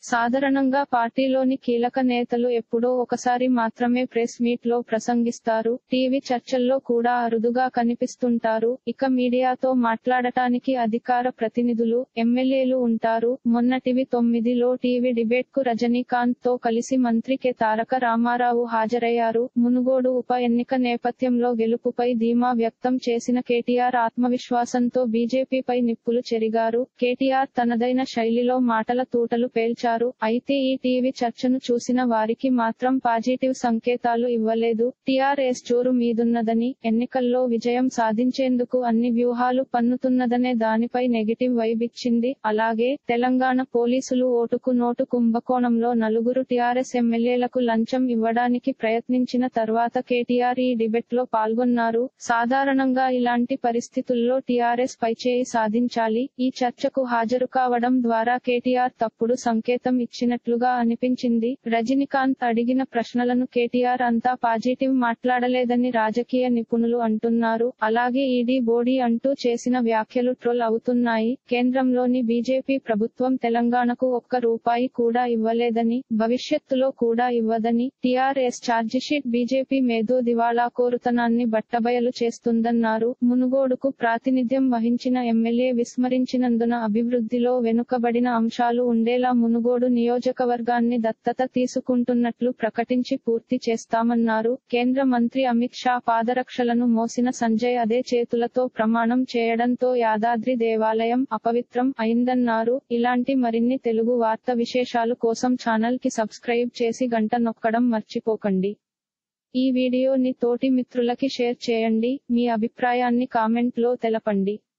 సాధారణంగా పార్టీలోని కీలక నేతలు ఎప్పుడో ఒకసారి మాత్రమే ప్రెస్ మీట్ లో ప్రసంగిస్తారు టీవీ చర్చల్లో కూడా అరుదుగా కనిపిస్తుంటారు ఇక మీడియాతో మాట్లాడటానికి అధికార ప్రతినిధులు ఎమ్మెల్యేలు ఉంటారు మొన్నటివి తొమ్మిదిలో టీవీ డిబేట్ కు రజనీకాంత్ తో కలిసి మంత్రి కె తారక రామారావు హాజరయ్యారు మునుగోడు ఉప ఎన్నిక నేపథ్యంలో గెలుపుపై ధీమా వ్యక్తం చేసిన కేటీఆర్ ఆత్మవిశ్వాసంతో బీజేపీపై నిప్పులు చెరిగారు కేటీఆర్ తనదైన శైలిలో మాటల తూటలు పేల్చారు అయితే ఈ టీవీ చర్చను చూసిన వారికి మాత్రం పాజిటివ్ సంకేతాలు ఇవ్వలేదు టీఆర్ఎస్ జోరు మీదున్నదని ఎన్నికల్లో విజయం సాధించేందుకు అన్ని వ్యూహాలు పన్నుతున్నదనే దానిపై నెగిటివ్ వైబ్ ఇచ్చింది అలాగే తెలంగాణ పోలీసులు ఓటుకు నోటు కుంభకోణంలో నలుగురు టీఆర్ఎస్ ఎమ్మెల్యేలకు లంచం ఇవ్వడానికి ప్రయత్నించిన తర్వాత కేటీఆర్ ఈ డిబెట్ లో పాల్గొన్నారు సాధారణంగా ఇలాంటి పరిస్థితుల్లో టీఆర్ఎస్ పైచేయి సాధించాలి ఈ చర్చకు హాజరు కావడం ద్వారా కేటీఆర్ తప్పుడు సంకేతం ఇచ్చినట్లుగా అనిపించింది రజనీకాంత్ అడిగిన ప్రశ్నలను కేటీఆర్ అంతా పాజిటివ్ మాట్లాడలేదని రాజకీయ నిపుణులు అంటున్నారు అలాగే ఈడీ బోడీ అంటూ చేసిన వ్యాఖ్యలు ట్రోల్ అవుతున్నాయి కేంద్రంలోని బీజేపీ ప్రభుత్వం తెలంగాణకు ఒక్క రూపాయి కూడా ఇవ్వలేదని భవిష్యత్తులో కూడా ఇవ్వదని టీఆర్ఎస్ ఛార్జిషీట్ బీజేపీ మేధో దివాళా కోరుతనాన్ని బట్టబయలు చేస్తుందన్నారు మునుగోడుకు ప్రాతినిధ్యం వహించిన ఎమ్మెల్యే విస్మరించినందున అభివృద్ధిలో వెనుకబడిన అంశాలు ఉండేలా మునుగోడు నియోజకవర్గాన్ని దత్తత తీసుకుంటున్నట్లు ప్రకటించి పూర్తి చేస్తామన్నారు కేంద్ర మంత్రి అమిత్ షా పాదరక్షలను మోసిన సంజయ్ అదే చేతులతో ప్రమాణం చేయడంతో యాదాద్రి దేవాలయం అపవిత్రం అయిందన్నారు ఇలాంటి మరిన్ని తెలుగు వార్త విశేషాలు కోసం ఛానల్ కి సబ్స్క్రైబ్ చేసి గంట నొక్కడం మర్చిపోకండి ఈ వీడియోని తోటి మిత్రులకి షేర్ చేయండి మీ అభిప్రాయాన్ని కామెంట్ లో తెలపండి